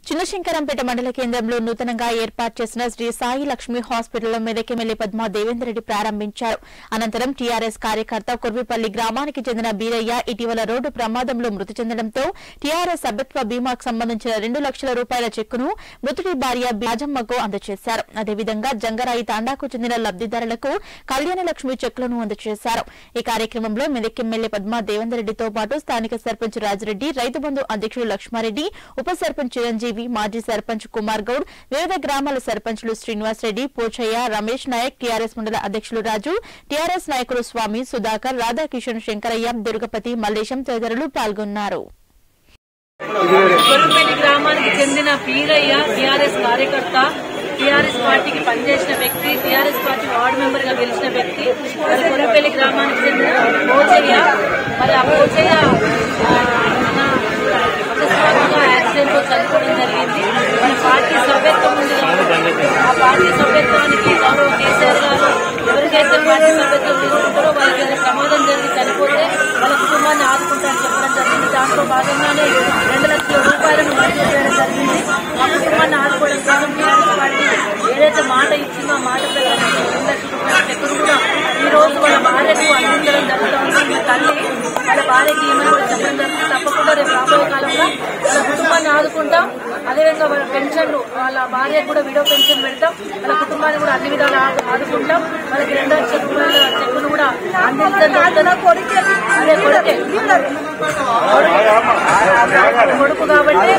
చిన్నశంకరంపేట మండల కేంద్రంలో నూతనంగా ఏర్పాటు చేసిన శ్రీ సాయి లక్ష్మి హాస్పిటల్లో మెదక్ ఎమ్మెల్యే పద్మా దేవేందర్ రెడ్డి ప్రారంభించారు అనంతరం టీఆర్ఎస్ కార్యకర్త కుర్విపల్లి గ్రామానికి చెందిన బీరయ్య ఇటీవల రోడ్డు ప్రమాదంలో మృతి చెందడంతో టీఆర్ఎస్ సభ్యత్వ బీమాకు సంబంధించిన రెండు లక్షల రూపాయల చెక్కును మృతుడి భార్య రాజమ్మకు అందజేశారు అదేవిధంగా జంగరాయి తాండాకు చెందిన లబ్దిదారులకు కళ్యాణ లక్ష్మి చెక్కులను అందజేశారు ఈ కార్యక్రమంలో మెదక్ ఎమ్మెల్యే పద్మా దేవేందర్ రెడ్డితో పాటు స్థానిక సర్పంచ్ రాజిరెడ్డి రైతు బంధు అధ్యక్షుడు లక్ష్మారెడ్డి ఉప సర్పంచ్ చిరంజీవి మాజీ సర్పంచ్ కుమార్ గౌడ్ వివిధ గ్రామాల సర్పంచ్లు శ్రీనివాస్ రెడ్డి పోచయ్య రమేష్ నాయక్ టీఆర్ఎస్ మండల అధ్యక్షులు రాజు టీఆర్ఎస్ నాయకులు స్వామి సుధాకర్ రాధాకిషన్ శంకరయ్య దుర్గపతి మల్లేశం తదితరులు పాల్గొన్నారు గొర్రెపల్లి గ్రామానికి చెందిన పీరయ్య టీఆర్ఎస్ కార్యకర్త టీఆర్ఎస్ పార్టీకి పనిచేసిన వ్యక్తి టీఆర్ఎస్ పార్టీ వార్డు మెంబర్ గా గెలిచిన వ్యక్తి మరి గొర్రెపల్లి గ్రామానికి చెందిన పోచయ్య మరి ఆ పోచయ్య ఆ, మన అకస్మాత్తుగా యాక్సిడెంట్ లో చనిపోవడం జరిగింది మన పార్టీ సభ్యత్వం ఉంది కాబట్టి ఆ పార్టీ సభ్యత్వానికి గౌరవ కేసీఆర్ గారు ఎవరికైతే పార్టీ సభ్యత్వం తీసుకుంటారో వాళ్ళకి ఏదైనా ప్రమాదం జరిగి చనిపోతే వాళ్ళ కుటుంబాన్ని ఆదుకుంటారని చెప్పడం జరిగింది దాంట్లో భాగంగానే రెండు లక్షల రూపాయలను మంజూరు చేయడం జరిగింది ఆ కుటుంబాన్ని ఆదుకోవడం కోసం టీఆర్ఎస్ పార్టీ ఏదైతే మాట ఇచ్చిందో ఆ మాట ప్రకారం రెండు లక్షల రూపాయల చెక్కును కూడా ఈ రోజు వాళ్ళ భార్యకు అందించడం జరుగుతుంది ఈ తల్లి వాళ్ళ భార్యకి ఏమైనా కూడా చెప్పడం జరుగుతుంది తప్పకుండా రేపు రాబోయే కాలంలో వాళ్ళ కుటుంబాన్ని ఆదుకుంటాం అదేవిధంగా వాళ్ళ పెన్షన్లు వాళ్ళ భార్యకు కూడా విడో పెన్షన్ పెడతాం వాళ్ళ కుటుంబాన్ని కూడా అన్ని విధాలు ఆదు- ఆదుకుంటాం వాళ్ళకి రెండు లక్షల రూపాయల చెక్కును కూడా అందించడం జరుగుతుంది అదే కొడుకే కొడుకు కాబట్టి